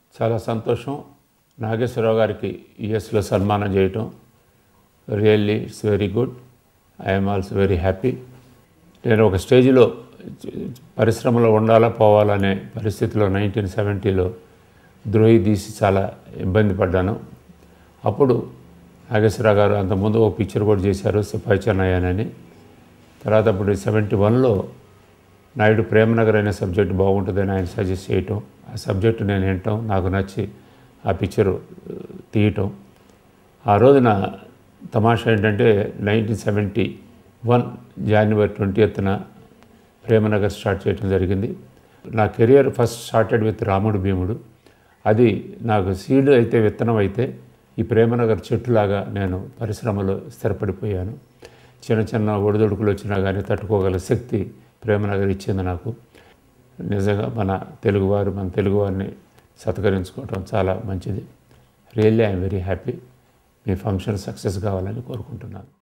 చాలా సంతోషం నాగేశ్వరరావు గారికి యుఎస్లో సన్మానం చేయటం really it's very good I'm also very happy నేను ఒక స్టేజ్లో పరిశ్రమలో ఉండాలా పోవాలనే పరిస్థితిలో నైన్టీన్ సెవెంటీలో ద్రోహి తీసి చాలా ఇబ్బంది పడ్డాను అప్పుడు నాగేశ్వరరావు గారు అంతకుముందు ఒక పిక్చర్ కూడా చేశారు సిపాయి చెన్నయ్యనని తర్వాత అప్పుడు సెవెంటీ వన్లో నాయుడు ప్రేమనగర్ అనే సబ్జెక్ట్ బాగుంటుందని ఆయన సజెస్ట్ చేయటం ఆ సబ్జెక్టు నేను వినటం నాకు నచ్చి ఆ పిక్చర్ తీయటం ఆ రోజున తమాషా ఏంటంటే నైన్టీన్ సెవెంటీ వన్ జనవరి ట్వంటీ ఎత్తున ప్రేమనగర్ స్టార్ట్ చేయడం జరిగింది నా కెరియర్ ఫస్ట్ స్టార్టెడ్ విత్ రాముడు భీముడు అది నాకు సీడ్ అయితే విత్తనం అయితే ఈ ప్రేమనగర్ చెట్టులాగా నేను పరిశ్రమలో స్థిరపడిపోయాను చిన్న చిన్న ఒడిదొడుకులు వచ్చినా కానీ తట్టుకోగల శక్తి ప్రేమనగర్ ఇచ్చింది నాకు నిజంగా మన తెలుగువారు మన తెలుగువారిని సత్కరించుకోవటం చాలా మంచిది రియల్లీ ఐఎమ్ వెరీ హ్యాపీ మీ ఫంక్షన్ సక్సెస్ కావాలని కోరుకుంటున్నాను